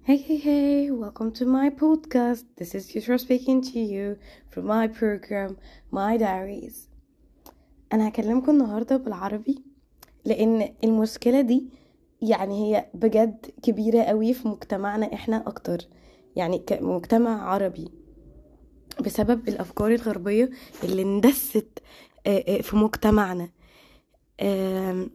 Hey, hey, hey, welcome to my podcast. This is Yusra speaking to you from my program, My Diaries. أنا هكلمكم النهاردة بالعربي لأن المشكلة دي يعني هي بجد كبيرة قوي في مجتمعنا إحنا أكتر يعني كمجتمع عربي بسبب الأفكار الغربية اللي اندست آه، آه، في مجتمعنا آم،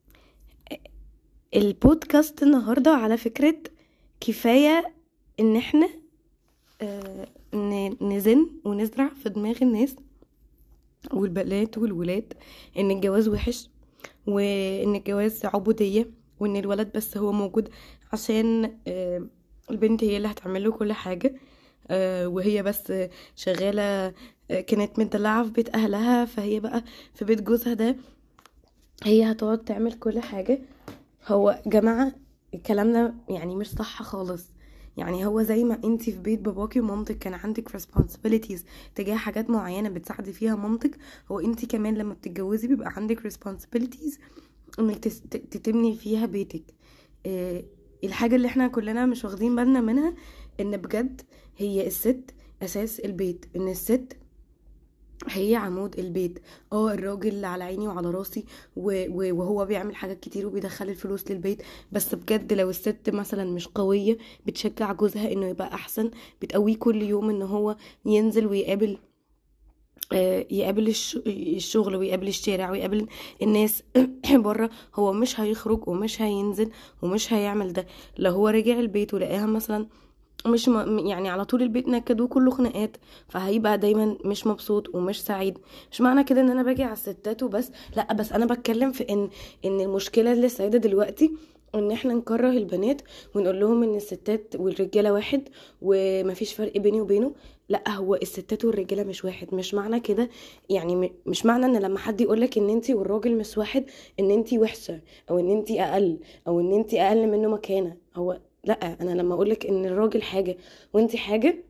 البودكاست النهاردة على فكرة كفاية ان احنا آه، ن- نزن ونزرع في دماغ الناس والبنات والولاد ان الجواز وحش وان الجواز عبودية وان الولد بس هو موجود عشان آه، البنت هي اللي هتعمل له كل حاجة آه، وهي بس شغالة آه، كانت مدلعة في بيت أهلها فهي بقى في بيت جوزها ده هي هتقعد تعمل كل حاجة هو جماعة الكلام ده يعني مش صح خالص يعني هو زي ما انتي في بيت باباكي ومامتك كان عندك responsibilities تجاه حاجات معينة بتساعدي فيها مامتك هو انتي كمان لما بتتجوزي بيبقى عندك responsibilities انك تس- ت- تتبني فيها بيتك اه الحاجة اللي احنا كلنا مش واخدين بالنا منها ان بجد هي الست اساس البيت ان الست هي عمود البيت اه الراجل على عيني وعلى راسي و- و- وهو بيعمل حاجات كتير وبيدخل الفلوس للبيت بس بجد لو الست مثلا مش قوية بتشجع جوزها انه يبقى احسن بتقويه كل يوم ان هو ينزل ويقابل آه، يقابل الش- الشغل ويقابل الشارع ويقابل الناس بره هو مش هيخرج ومش هينزل ومش هيعمل ده لو هو رجع البيت ولقاها مثلا مش م... يعني على طول البيت نكد وكله خناقات فهيبقى دايما مش مبسوط ومش سعيد مش معنى كده ان انا باجي على الستات وبس لا بس انا بتكلم في ان ان المشكله اللي سايده دلوقتي ان احنا نكره البنات ونقول لهم ان الستات والرجاله واحد ومفيش فرق بيني وبينه لا هو الستات والرجاله مش واحد مش معنى كده يعني م- مش معنى ان لما حد يقولك ان انتي والراجل مش واحد ان انتي وحشه او ان انتي اقل او ان انتي اقل منه مكانه هو لا انا لما اقولك ان الراجل حاجه وانتي حاجه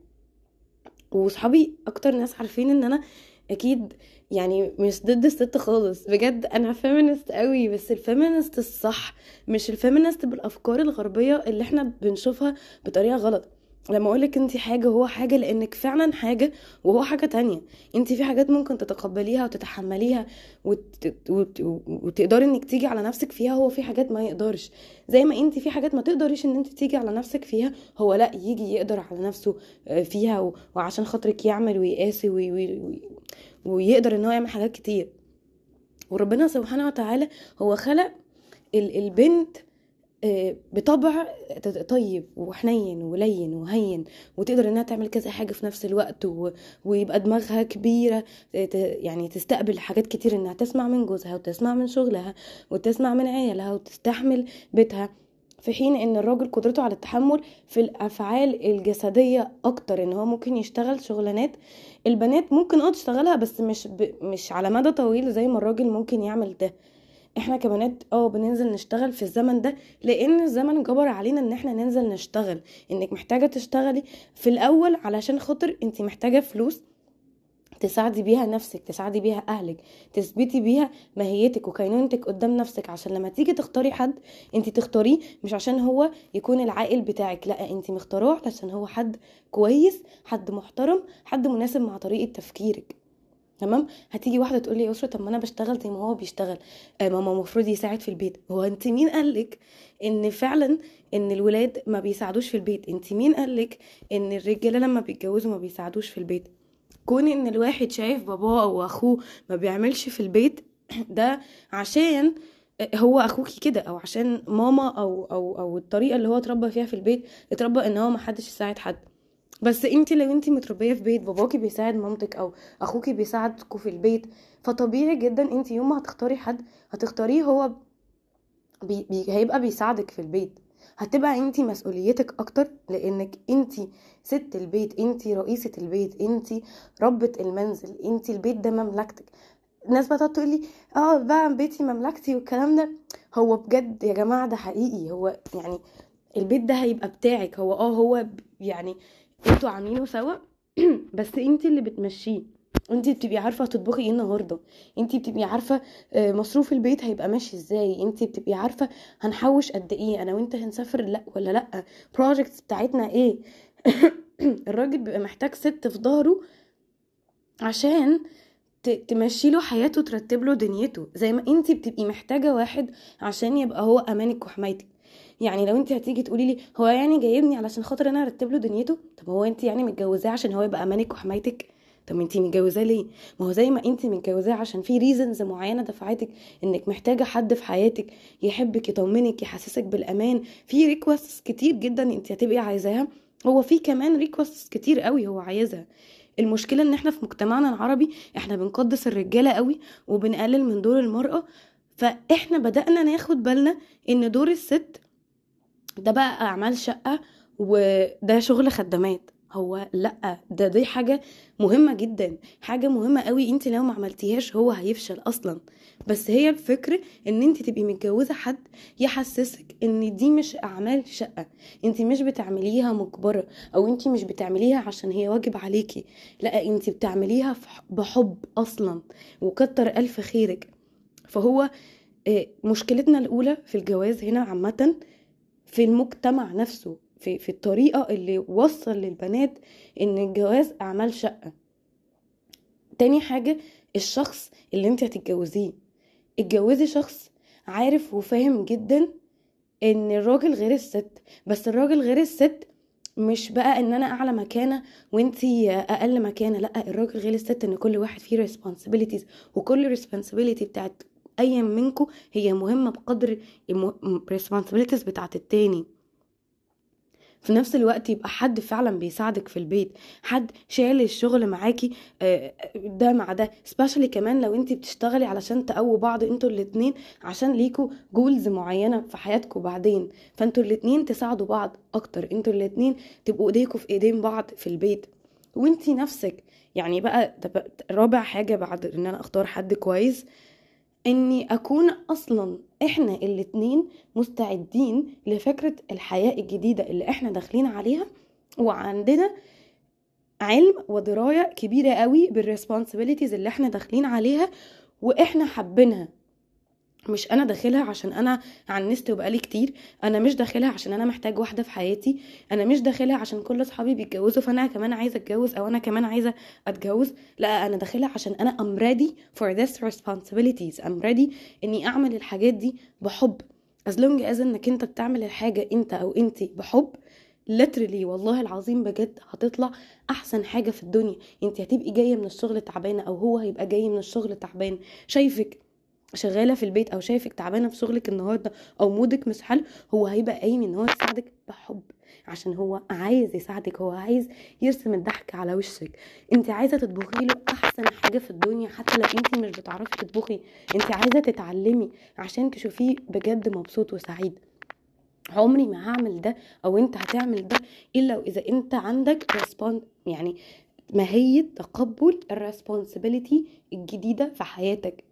وصحابي اكتر ناس عارفين ان انا اكيد يعني مش ضد الست خالص بجد انا فيمينست قوي بس الفيمينست الصح مش الفيمينست بالافكار الغربيه اللي احنا بنشوفها بطريقه غلط لما اقولك انت حاجه وهو حاجه لانك فعلا حاجه وهو حاجه تانية انت في حاجات ممكن تتقبليها وتتحمليها وت... وت... وتقدري انك تيجي على نفسك فيها هو في حاجات ما يقدرش زي ما انت في حاجات ما تقدريش ان انت تيجي على نفسك فيها هو لا يجي يقدر على نفسه آه، فيها و... وعشان خاطرك يعمل ويقاسي وي... وي... وي... ويقدر ان هو يعمل حاجات كتير وربنا سبحانه وتعالى هو خلق ال- البنت آه، بطبع ت- طيب وحنين ولين وهين وتقدر انها تعمل كذا حاجة في نفس الوقت و... ويبقى دماغها كبيرة ت... يعني تستقبل حاجات كتير انها تسمع من جوزها وتسمع من شغلها وتسمع من عيالها وتستحمل بيتها في حين ان الراجل قدرته على التحمل في الافعال الجسديه اكتر ان هو ممكن يشتغل شغلانات البنات ممكن اه تشتغلها بس مش ب... مش على مدى طويل زي ما الراجل ممكن يعمل ده احنا كبنات اه بننزل نشتغل في الزمن ده لان الزمن جبر علينا ان احنا ننزل نشتغل انك محتاجه تشتغلي في الاول علشان خاطر انت محتاجه فلوس تساعدي بيها نفسك تساعدي بيها اهلك تثبتي بيها ماهيتك وكينونتك قدام نفسك عشان لما تيجي تختاري حد انت تختاريه مش عشان هو يكون العائل بتاعك لا انت مختاراه علشان هو حد كويس حد محترم حد مناسب مع طريقه تفكيرك تمام هتيجي واحده تقول لي يا اسره طب ما انا بشتغل زي ما هو بيشتغل آه ماما المفروض يساعد في البيت هو انت مين قالك ان فعلا ان الولاد ما بيساعدوش في البيت انت مين قالك ان الرجاله لما بيتجوزوا ما بيساعدوش في البيت كون ان الواحد شايف باباه او اخوه ما بيعملش في البيت ده عشان هو اخوكي كده او عشان ماما او او او الطريقه اللي هو اتربى فيها في البيت اتربى ان هو ما حدش يساعد حد بس انت لو انت متربيه في بيت باباكي بيساعد مامتك او اخوكي بيساعدكوا في البيت فطبيعي جدا انت يوم ما هتختاري حد هتختاريه هو بي بي هيبقى بيساعدك في البيت هتبقى انت مسؤوليتك اكتر لانك انت ست البيت انت رئيسة البيت انت ربة المنزل انت البيت ده مملكتك الناس بقى تقعد تقول لي اه بقى بيتي مملكتي والكلام ده هو بجد يا جماعة ده حقيقي هو يعني البيت ده هيبقى بتاعك هو اه هو ب- يعني انتوا عاملينه سوا بس انت اللي بتمشيه انت بتبقي عارفه هتطبخي ايه النهارده انت بتبقي عارفه آه، مصروف البيت هيبقى ماشي ازاي انت بتبقي عارفه هنحوش قد ايه انا وانت هنسافر لا ولا لا بروجكتس بتاعتنا ايه الراجل بيبقى محتاج ست في ظهره عشان ت- تمشي له حياته ترتب له دنيته زي ما انت بتبقي محتاجه واحد عشان يبقى هو امانك وحمايتك يعني لو انت هتيجي تقولي لي هو يعني جايبني علشان خاطر انا ارتب له دنيته طب هو انت يعني متجوزاه عشان هو يبقى امانك وحمايتك طب انت متجوزاه ليه ما هو زي ما انت متجوزاه عشان في ريزنز معينه دفعتك انك محتاجه حد في حياتك يحبك يطمنك يحسسك بالامان في ريكوستس كتير جدا انت هتبقي عايزاها هو في كمان ريكوستس كتير قوي هو عايزها المشكله ان احنا في مجتمعنا العربي احنا بنقدس الرجاله قوي وبنقلل من دور المراه فاحنا بدانا ناخد بالنا ان دور الست ده بقى اعمال شقه وده شغل خدامات هو لا ده دي حاجه مهمه جدا حاجه مهمه قوي انت لو ما عملتيهاش هو هيفشل اصلا بس هي الفكر ان انت تبقي متجوزه حد يحسسك ان دي مش اعمال شقه انت مش بتعمليها مجبره او انت مش بتعمليها عشان هي واجب عليكي لا انت بتعمليها في ح- بحب اصلا وكتر الف خيرك فهو آه، مشكلتنا الاولى في الجواز هنا عامه في المجتمع نفسه في في الطريقه اللي وصل للبنات ان الجواز اعمال شقه تاني حاجه الشخص اللي انت هتتجوزيه اتجوزي شخص عارف وفاهم جدا ان الراجل غير الست بس الراجل غير الست مش بقى ان انا اعلى مكانه وانتي اقل مكانه لا الراجل غير الست ان كل واحد فيه responsibilities وكل responsibility بتاعت اي منكم هي مهمه بقدر الم- responsibilities بتاعت التاني في نفس الوقت يبقى حد فعلا بيساعدك في البيت حد شايل الشغل معاكي آه، ده مع ده سبيشالي كمان لو انت بتشتغلي علشان تقووا بعض انتوا الاتنين عشان ليكوا جولز معينة في حياتكم بعدين فانتوا الاتنين تساعدوا بعض اكتر انتوا الاتنين تبقوا ايديكوا في ايدين بعض في البيت وانتي نفسك يعني بقى ده بقى رابع حاجة بعد ان انا اختار حد كويس اني اكون اصلا احنا الاتنين مستعدين لفكرة الحياة الجديدة اللي احنا داخلين عليها وعندنا علم ودراية كبيرة قوي بالريسبونسابيلتيز اللي احنا داخلين عليها واحنا حابينها مش انا داخلها عشان انا عنست وبقالي كتير انا مش داخلها عشان انا محتاج واحده في حياتي انا مش داخلها عشان كل اصحابي بيتجوزوا فانا كمان عايزه اتجوز او انا كمان عايزه اتجوز لا انا داخلها عشان انا I'm ready for this responsibilities I'm ready اني اعمل الحاجات دي بحب as long as انك انت بتعمل الحاجه انت او انت بحب literally والله العظيم بجد هتطلع احسن حاجه في الدنيا انت هتبقي جايه من الشغل تعبانه او هو هيبقى جاي من الشغل تعبان شايفك شغاله في البيت او شايفك تعبانه في شغلك النهارده او مودك مش حلو هو هيبقى قايم ان هو يساعدك بحب عشان هو عايز يساعدك هو عايز يرسم الضحك على وشك انت عايزه تطبخي له احسن حاجه في الدنيا حتى لو انت مش بتعرفي تطبخي انت عايزه تتعلمي عشان تشوفيه بجد مبسوط وسعيد عمري ما هعمل ده او انت هتعمل ده الا واذا انت عندك ريسبون يعني ماهيه تقبل الريسبونسبيلتي الجديده في حياتك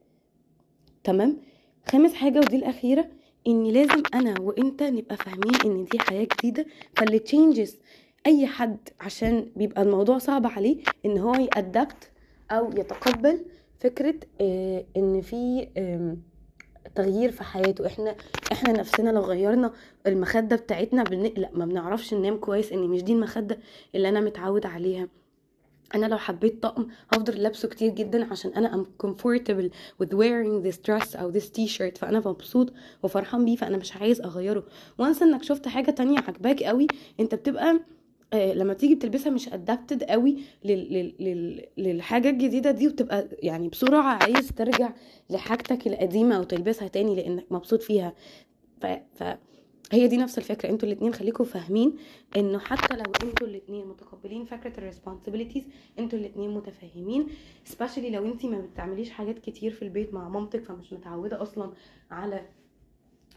تمام خامس حاجة ودي الأخيرة إني لازم أنا وإنت نبقى فاهمين إن دي حياة جديدة فاللي تشينجز أي حد عشان بيبقى الموضوع صعب عليه إن هو يأدبت أو يتقبل فكرة آه إن في آم، تغيير في حياته احنا احنا نفسنا لو غيرنا المخدة بتاعتنا بنقلق ما بنعرفش ننام كويس ان مش دي المخدة اللي انا متعود عليها انا لو حبيت طقم هفضل لابسه كتير جدا عشان انا I'm comfortable with wearing this dress او this t-shirt فانا مبسوط وفرحان بيه فانا مش عايز اغيره وانس انك شفت حاجه تانية عجباك قوي انت بتبقى آه، لما تيجي بتلبسها مش ادابتد قوي لل... لل... لل... للحاجه الجديده دي وتبقى يعني بسرعه عايز ترجع لحاجتك القديمه او تلبسها تاني لانك مبسوط فيها ف... ف... هي دي نفس الفكره انتوا الاتنين خليكم فاهمين انه حتى لو انتوا الاتنين متقبلين فكره الريسبونسابيلتيز انتوا الاتنين متفاهمين سبيشالي لو انتي ما بتعمليش حاجات كتير في البيت مع مامتك فمش متعوده اصلا على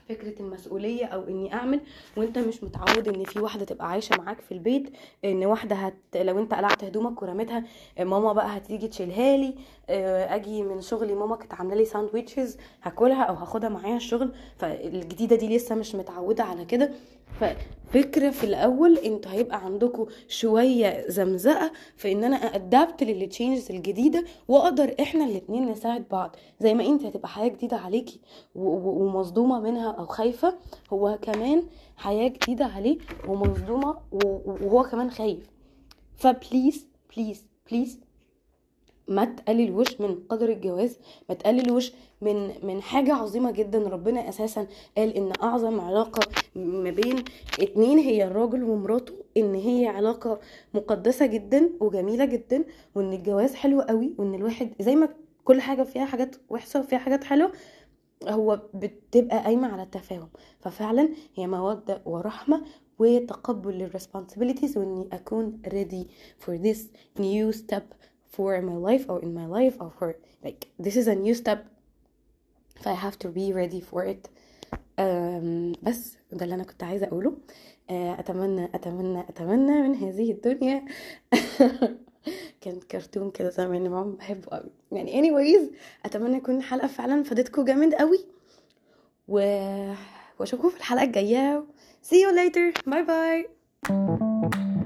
فكرة المسؤولية او اني اعمل وانت مش متعود ان في واحدة تبقى عايشة معاك في البيت ان واحدة هت لو انت قلعت هدومك ورميتها ماما بقى هتيجي تشيلها لي آه، اجي من شغلي ماما كانت عامله لي ساندويتشز هاكلها او هاخدها معايا الشغل فالجديده دي لسه مش متعوده على كده ففكره في الاول انتوا هيبقى عندكم شويه زمزقه في ان انا ادابت للتشينجز الجديده واقدر احنا الاتنين نساعد بعض زي ما انت هتبقى حياه جديده عليكي و- و- ومصدومه منها او خايفه هو كمان حياه جديده عليه ومصدومه و- وهو كمان خايف فبليز بليز بليز ما تقللوش من قدر الجواز ما تقللوش من من حاجة عظيمة جدا ربنا أساسا قال إن أعظم علاقة ما بين اتنين هي الراجل ومراته إن هي علاقة مقدسة جدا وجميلة جدا وإن الجواز حلو قوي وإن الواحد زي ما كل حاجة فيها حاجات وحشة وفيها حاجات حلوة هو بتبقى قايمة على التفاهم ففعلا هي مودة ورحمة وتقبل للresponsibilities وإني أكون ready for this new step for my life or in my life or for like this is a new step ف I have to be ready for it أم بس ده اللي انا كنت عايزه اقوله أه، اتمنى اتمنى اتمنى من هذه الدنيا كانت كرتون كده زمان ماما بحبه قوي يعني anyways اتمنى يكون الحلقه فعلا فادتكم جامد قوي و... واشوفكم في الحلقه الجايه see you later باي باي